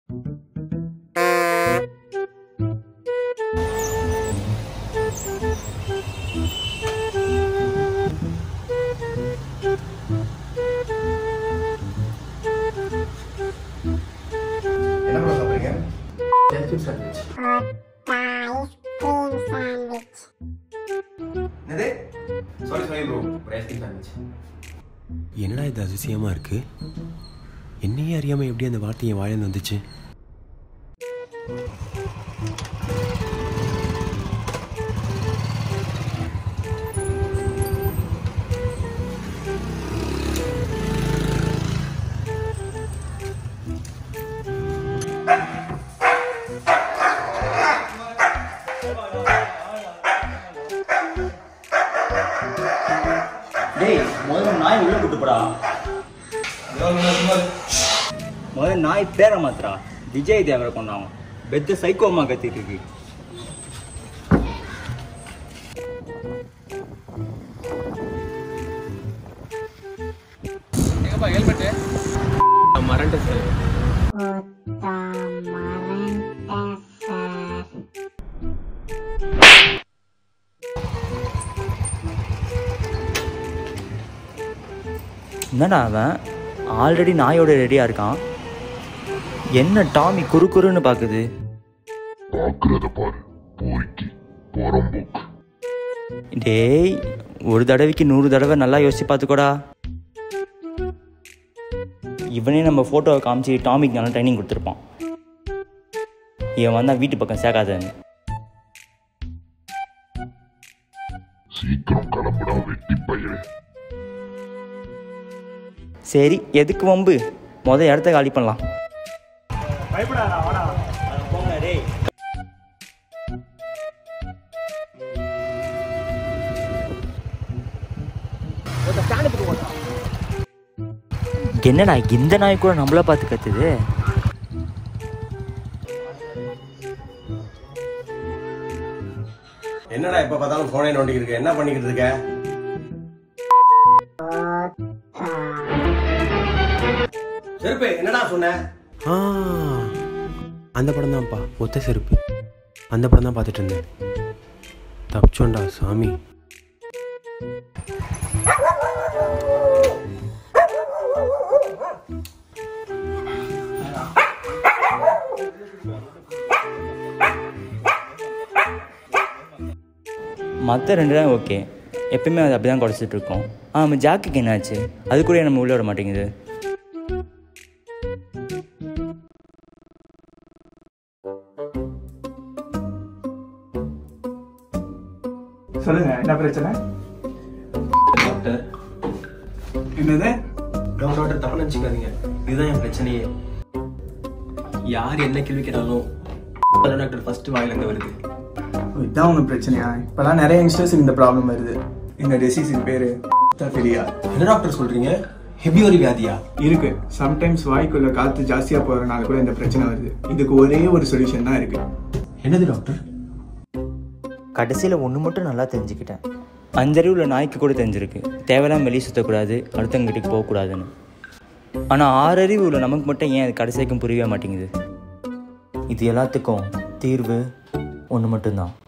என்ன ப்ரோ சாப்பிட்றீங்க selfie sandwich என்னது சாரி சாரி ப்ரோ ஒரு ஐஸ்கிரீம் சாண்ட்விச் என்னடா இது அதிசயமாக இருக்கு என்னையே அறியாமல் எப்படி அந்த வார்த்தை என் வாயிலிருந்து வந்துச்சு டேய் முதல்ல நாய் உள்ள கூட்டு போடா முதல்ல நாய் பேரை மாத்திரா விஜய் தேவரை கொண்டாங்க பெத்த சைக்கோமா கத்திட்டு இருக்கு மறந்துட்டேன் சார் என்னடா அவன் ஆல்ரெடி நாயோட ரெடியாக இருக்கான் என்ன டாமி குறு குறுன்னு பார்க்குது பார்க்கறத பாரு போய்க்கு புறம்போக்கு டேய் ஒரு தடவைக்கு நூறு தடவை நல்லா யோசிச்சு பார்த்துக்கோடா இவனே நம்ம ஃபோட்டோவை காமிச்சு டாமிக்கு நல்லா ட்ரைனிங் கொடுத்துருப்பான் இவன் வந்தால் வீட்டு பக்கம் சேர்க்காதன்னு சீக்கிரம் கிளம்புடா வெட்டி பயிரே சரி எதுக்கு வம்பு முத இடத்த காலி பண்ணலாம் என்னடா இந்த நாய் கூட நம்மள பார்த்து கத்துது என்னடா எப்ப பார்த்தாலும் போனே நோண்டிக்கிட்டு இருக்க என்ன பண்ணிக்கிட்டு இருக்க செருப்பு என்னடா சொன்ன ஆ அந்த படம் தான்ப்பா ஒத்த செருப்பு அந்த படம் தான் பார்த்துட்டு இருந்தேன் தப்பிச்சோண்டா சாமி மற்ற ரெண்டு தான் ஓகே எப்பயுமே அது அப்படி தான் குறைச்சிட்டு இருக்கோம் ஆ நம்ம ஜாக்குக்கு என்னாச்சு அது கூட நம்ம உள்ள விட மாட்டேங்குது சொல்லுங்க என்ன பிரச்சனை டாக்டர் என்னது டாக்டர் டாக்டர் தப்பு நினச்சிக்காதீங்க இதுதான் என் பிரச்சனையே யார் என்ன கேள்வி கேட்டாலும் அதான் டாக்டர் ஃபர்ஸ்ட் வாயிலேருந்து வருது இதான் உங்க பிரச்சனையா இப்பெல்லாம் நிறைய யங்ஸ்டர்ஸ் இந்த ப்ராப்ளம் வருது இந்த டிசீஸின் பேரு தஃபிலியா என்ன டாக்டர் சொல்றீங்க ஹெபியோரி வியாதியா இருக்கு சம்டைம்ஸ் வாய்க்குள்ள காத்து ஜாஸ்தியா போறதுனால கூட இந்த பிரச்சனை வருது இதுக்கு ஒரே ஒரு சொல்யூஷன் தான் இருக்கு என்னது டாக்டர் கடைசியில் ஒன்று மட்டும் நல்லா தெரிஞ்சுக்கிட்டேன் அஞ்சறிவுள்ள நாய்க்கு கூட தெரிஞ்சிருக்கு தேவையில்லாம வெளியே சுற்றக்கூடாது அடுத்தவங்க வீட்டுக்கு போகக்கூடாதுன்னு ஆனால் ஆறறிவு உள்ள நமக்கு மட்டும் ஏன் அது கடைசி வரைக்கும் புரியவே மாட்டேங்குது இது எல்லாத்துக்கும் தீர்வு ஒன்று மட்டும்தான்